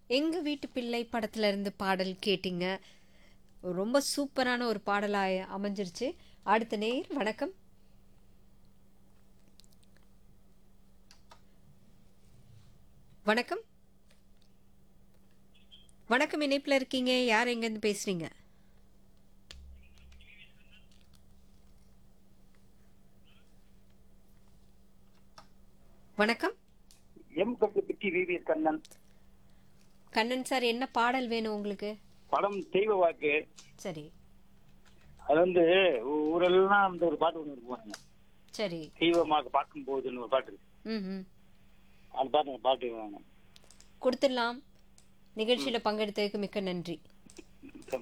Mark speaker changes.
Speaker 1: எங்க வீட்டு பிள்ளை படத்துல இருந்து பாடல் கேட்டீங்க ரொம்ப சூப்பரான ஒரு பாடலாய் அமைஞ்சிருச்சு அடுத்த நேர் வணக்கம் வணக்கம் வணக்கம் இணைப்புல இருக்கீங்க யார் எங்கேருந்து பேசுறீங்க வணக்கம்
Speaker 2: M Kattuppitti VVS Kannan
Speaker 1: Kannan sir என்ன பாடல் வேணும் உங்களுக்கு
Speaker 2: படம் தெய்வ வாக்கு
Speaker 1: சரி
Speaker 2: அது வந்து ஊரெல்லாம் அந்த ஒரு பாட்டு ஒன்று இருக்குவாங்க
Speaker 1: சரி
Speaker 2: தெய்வமாக பார்க்கும் போதுன்னு ஒரு பாட்டு இருக்கு
Speaker 1: ம் ம்
Speaker 2: அந்த பாட்டு அந்த பாட்டு வேணும்
Speaker 1: கொடுத்துடலாம் நிகழ்ச்சியில் பங்கெடுத்ததுக்கு மிக்க நன்றி